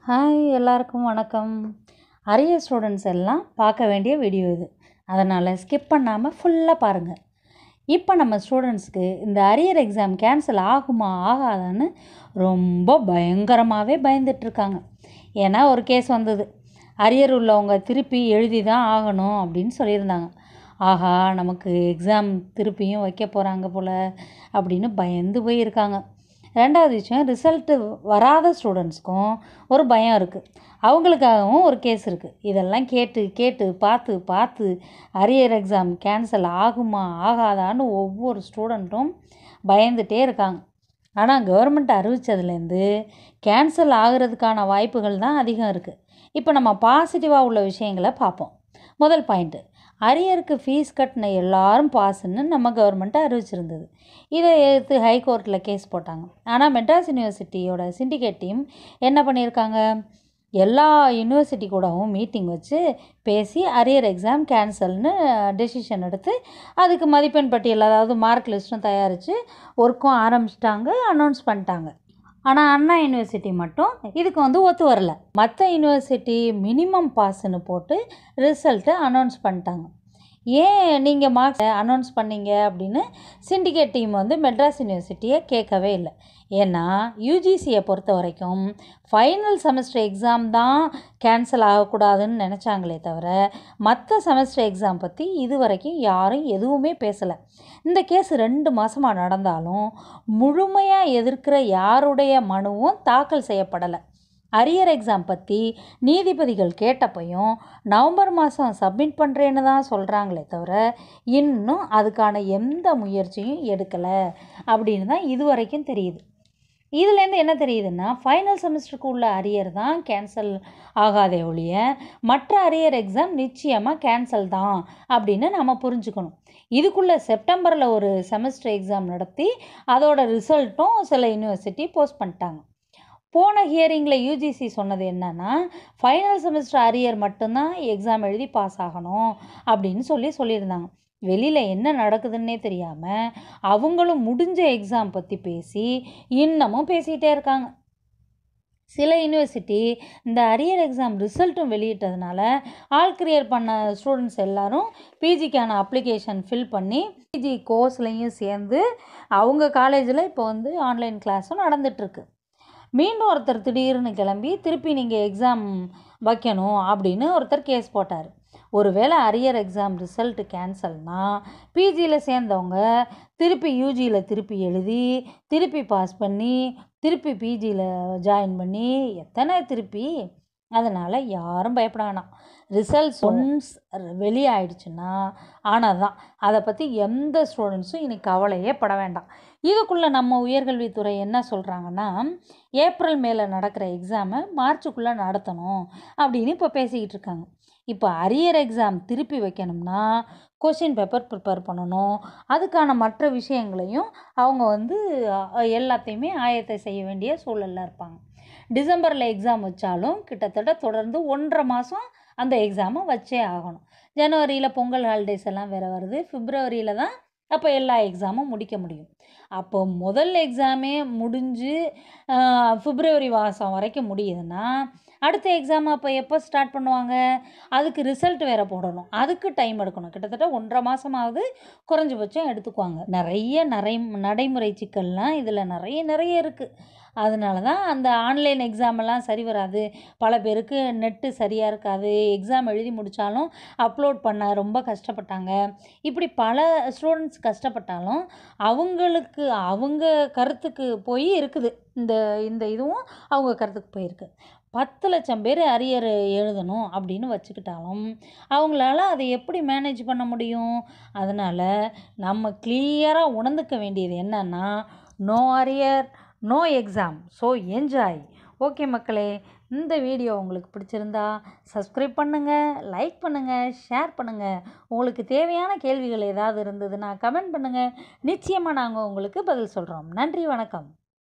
hi எல்லாருக்கும் வணக்கம் அரிய ஸ்டூடெண்ட்ஸ் எல்லாம் பார்க்க வேண்டிய வீடியோ இது அதனால் ஸ்கிப் பண்ணாமல் ஃபுல்லாக பாருங்கள் இப்போ நம்ம ஸ்டூடெண்ட்ஸ்க்கு இந்த அரியர் எக்ஸாம் கேன்சல் ஆகுமா ஆகாதான்னு ரொம்ப பயங்கரமாகவே பயந்துட்டுருக்காங்க ஏன்னா ஒரு கேஸ் வந்தது அரியர் உள்ளவங்க திருப்பி எழுதி தான் ஆகணும் அப்படின்னு சொல்லியிருந்தாங்க ஆஹா நமக்கு எக்ஸாம் திருப்பியும் வைக்க போகிறாங்க போல் அப்படின்னு பயந்து போய் இருக்காங்க ரெண்டாவது விஷயம் ரிசல்ட்டு வராத ஸ்டூடெண்ட்ஸ்க்கும் ஒரு பயம் இருக்குது அவங்களுக்காகவும் ஒரு கேஸ் இருக்குது இதெல்லாம் கேட்டு கேட்டு பார்த்து பார்த்து அரியர் எக்ஸாம் கேன்சல் ஆகுமா ஆகாதான்னு ஒவ்வொரு ஸ்டூடெண்ட்டும் பயந்துகிட்டே இருக்காங்க ஆனால் கவர்மெண்ட் அறிவித்ததுலேருந்து கேன்சல் ஆகிறதுக்கான வாய்ப்புகள் தான் அதிகம் இருக்குது இப்போ நம்ம பாசிட்டிவாக உள்ள விஷயங்களை பார்ப்போம் முதல் பாயிண்ட்டு அரியருக்கு ஃபீஸ் கட்டின எல்லாரும் பாஸ்ன்னு நம்ம கவர்மெண்ட் அறிவிச்சிருந்தது இதை எடுத்து ஹைகோர்ட்டில் கேஸ் போட்டாங்க ஆனால் மெட்ராஸ் யூனிவர்சிட்டியோட சிண்டிகேட் டீம் என்ன பண்ணியிருக்காங்க எல்லா யூனிவர்சிட்டி கூடவும் மீட்டிங் வச்சு பேசி அரியர் எக்ஸாம் கேன்சல்னு டெசிஷன் எடுத்து அதுக்கு மதிப்பெண் பட்டியல் அதாவது மார்க் லிஸ்ட்டும் தயாரித்து ஒர்க்கும் ஆரம்பிச்சிட்டாங்க அனௌன்ஸ் பண்ணிட்டாங்க ஆனால் அண்ணா யூனிவர்சிட்டி மட்டும் இதுக்கு வந்து ஒத்து வரல மற்ற யூனிவர்சிட்டி மினிமம் பாஸ்ன்னு போட்டு ரிசல்ட்டு அனௌன்ஸ் பண்ணிட்டாங்க ஏன் நீங்கள் மார்க்ஸ் அனௌன்ஸ் பண்ணீங்க அப்படின்னு சிண்டிகேட் டீம் வந்து மெட்ராஸ் யூனிவர்சிட்டியை கேட்கவே இல்லை ஏன்னா யூஜிசியை பொறுத்த வரைக்கும் ஃபைனல் செமஸ்டர் எக்ஸாம் தான் கேன்சல் ஆகக்கூடாதுன்னு நினச்சாங்களே தவிர மற்ற செமஸ்டர் எக்ஸாம் பற்றி இது வரைக்கும் யாரும் எதுவுமே பேசலை இந்த கேஸ் ரெண்டு மாதமாக நடந்தாலும் முழுமையாக எதிர்க்கிற யாருடைய மனுவும் தாக்கல் செய்யப்படலை அரியர் எக்ஸாம் பற்றி நீதிபதிகள் கேட்டப்பையும் நவம்பர் மாதம் சப்மிட் பண்ணுறேன்னு தான் சொல்கிறாங்களே தவிர இன்னும் அதுக்கான எந்த முயற்சியும் எடுக்கலை அப்படின்னு தான் இது வரைக்கும் தெரியுது இதுலேருந்து என்ன தெரியுதுன்னா ஃபைனல் செமஸ்டருக்கு உள்ள அரியர் தான் கேன்சல் ஆகாதே ஒழிய மற்ற அரியர் எக்ஸாம் நிச்சயமாக கேன்சல் தான் அப்படின்னு நம்ம புரிஞ்சுக்கணும் இதுக்குள்ளே செப்டம்பரில் ஒரு செமஸ்டர் எக்ஸாம் நடத்தி அதோட ரிசல்ட்டும் சில யூனிவர்சிட்டி போஸ்ட் பண்ணிட்டாங்க போன ஹியரிங்கில் யூஜிசி சொன்னது என்னன்னா ஃபைனல் செமஸ்டர் அரியர் மட்டும்தான் எக்ஸாம் எழுதி பாஸ் ஆகணும் அப்படின்னு சொல்லி சொல்லியிருந்தாங்க வெளியில் என்ன நடக்குதுன்னே தெரியாமல் அவங்களும் முடிஞ்ச எக்ஸாம் பற்றி பேசி இன்னமும் பேசிகிட்டே இருக்காங்க சில யூனிவர்சிட்டி இந்த அரியர் எக்ஸாம் ரிசல்ட்டும் வெளியிட்டதுனால ஆல் கிளியர் பண்ண ஸ்டூடெண்ட்ஸ் எல்லாரும் பிஜிக்கான அப்ளிகேஷன் ஃபில் பண்ணி பிஜி கோர்ஸ்லேயும் சேர்ந்து அவங்க காலேஜில் இப்போ வந்து ஆன்லைன் கிளாஸும் நடந்துகிட்ருக்கு மீண்டும் ஒருத்தர் திடீர்னு கிளம்பி திருப்பி நீங்கள் எக்ஸாம் வைக்கணும் அப்படின்னு ஒருத்தர் கேஸ் போட்டார் ஒருவேளை அரியர் எக்ஸாம் ரிசல்ட்டு கேன்சல்னா பிஜியில் சேர்ந்தவங்க திருப்பி யூஜியில் திருப்பி எழுதி திருப்பி பாஸ் பண்ணி திருப்பி பிஜியில் ஜாயின் பண்ணி எத்தனை திருப்பி அதனால் யாரும் பயப்பட வேணாம் ரிசல்ட்ஸ் ஒன்ஸ் வெளியாயிடுச்சுன்னா ஆனால் தான் அதை பற்றி எந்த ஸ்டூடெண்ட்ஸும் இனி கவலையே பட வேண்டாம் இதுக்குள்ளே நம்ம உயர்கல்வித்துறை என்ன சொல்கிறாங்கன்னா ஏப்ரல் மேலே நடக்கிற எக்ஸாமை மார்ச்சுக்குள்ளே நடத்தணும் அப்படின்னு இப்போ பேசிக்கிட்டு இருக்காங்க இப்போ அரியர் எக்ஸாம் திருப்பி வைக்கணும்னா கொஷின் பேப்பர் ப்ரிப்பேர் பண்ணணும் அதுக்கான மற்ற விஷயங்களையும் அவங்க வந்து எல்லாத்தையுமே ஆயத்தை செய்ய வேண்டிய சூழலில் இருப்பாங்க டிசம்பரில் எக்ஸாம் வச்சாலும் கிட்டத்தட்ட தொடர்ந்து ஒன்றரை மாதம் அந்த எக்ஸாமை வச்சே ஆகணும் ஜனவரியில் பொங்கல் ஹாலிடேஸ் எல்லாம் வேறு வருது பிப்ரவரியில் தான் அப்போ எல்லா எக்ஸாமும் முடிக்க முடியும் அப்போ முதல் எக்ஸாமே முடிஞ்சு பிப்ரவரி மாதம் வரைக்கும் முடியுதுன்னா அடுத்த எக்ஸாம் அப்போ எப்போ ஸ்டார்ட் பண்ணுவாங்க அதுக்கு ரிசல்ட் வேறு போடணும் அதுக்கு டைம் எடுக்கணும் கிட்டத்தட்ட ஒன்றரை மாதமாவது குறைஞ்சபட்சம் எடுத்துக்குவாங்க நிறைய நடை நடைமுறை சிக்கல்லாம் இதில் நிறைய நிறைய இருக்குது அதனால தான் அந்த ஆன்லைன் எக்ஸாம் எல்லாம் சரி வராது பல பேருக்கு நெட்டு சரியாக இருக்காது எக்ஸாம் எழுதி முடித்தாலும் அப்லோட் பண்ண ரொம்ப கஷ்டப்பட்டாங்க இப்படி பல ஸ்டூடெண்ட்ஸ் கஷ்டப்பட்டாலும் அவங்களுக்கு அவங்க கருத்துக்கு போய் இருக்குது இந்த இந்த இதுவும் அவங்க கருத்துக்கு போயிருக்கு பத்து லட்சம் பேர் அரியர் எழுதணும் அப்படின்னு வச்சுக்கிட்டாலும் அவங்களால அதை எப்படி மேனேஜ் பண்ண முடியும் அதனால் நம்ம கிளியராக உணர்ந்துக்க வேண்டியது என்னன்னா no arrear no exam so enjoy okay மக்களே இந்த வீடியோ உங்களுக்கு பிடிச்சிருந்தா சப்ஸ்கிரைப் பண்ணுங்கள் லைக் பண்ணுங்கள் ஷேர் பண்ணுங்கள் உங்களுக்கு தேவையான கேள்விகள் ஏதாவது இருந்ததுன்னா கமெண்ட் பண்ணுங்கள் நிச்சயமாக நாங்கள் உங்களுக்கு பதில் சொல்கிறோம் நன்றி வணக்கம்